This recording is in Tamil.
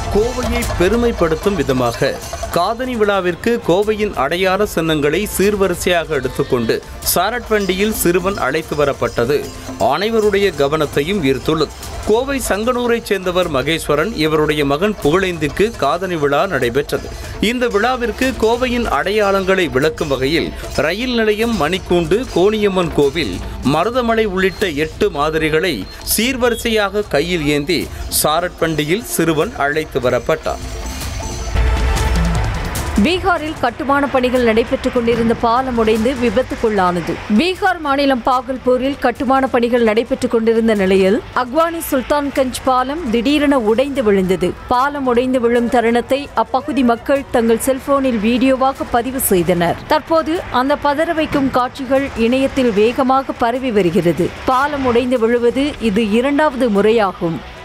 கோவையை பெருமைப்படுத்தும் விதமாக காதணி விழாவிற்கு கோவையின் அடையாள சின்னங்களை சீர்வரிசையாக எடுத்துக்கொண்டு சாரட் வண்டியில் சிறுவன் அழைத்து வரப்பட்டது அனைவருடைய கவனத்தையும் ஈர்த்துள்ளது கோவை சங்கனூரைச் சேர்ந்தவர் மகேஸ்வரன் இவருடைய மகன் புகழேந்திற்கு காதணி விழா நடைபெற்றது இந்த விழாவிற்கு கோவையின் அடையாளங்களை விளக்கும் வகையில் ரயில் நிலையம் மணிக்கூண்டு கோணியம்மன் கோவில் மருதமலை உள்ளிட்ட எட்டு மாதிரிகளை சீர்வரிசையாக கையில் ஏந்தி சாரட் வண்டியில் சிறுவன் அழைத்து வரப்பட்டார் பீகாரில் கட்டுமான பணிகள் நடைபெற்றுக் கொண்டிருந்த பாலம் உடைந்து விபத்துக்குள்ளானது பீகார் மாநிலம் பாகல்பூரில் கட்டுமான பணிகள் நடைபெற்றுக் கொண்டிருந்த நிலையில் அக்வானி சுல்தான்கஞ்ச் பாலம் திடீரென உடைந்து விழுந்தது பாலம் உடைந்து விழும் தருணத்தை அப்பகுதி மக்கள் தங்கள் செல்போனில் வீடியோவாக பதிவு செய்தனர் தற்போது அந்த பதற வைக்கும் காட்சிகள் இணையத்தில் வேகமாக பரவி வருகிறது பாலம் உடைந்து விழுவது இது இரண்டாவது முறையாகும்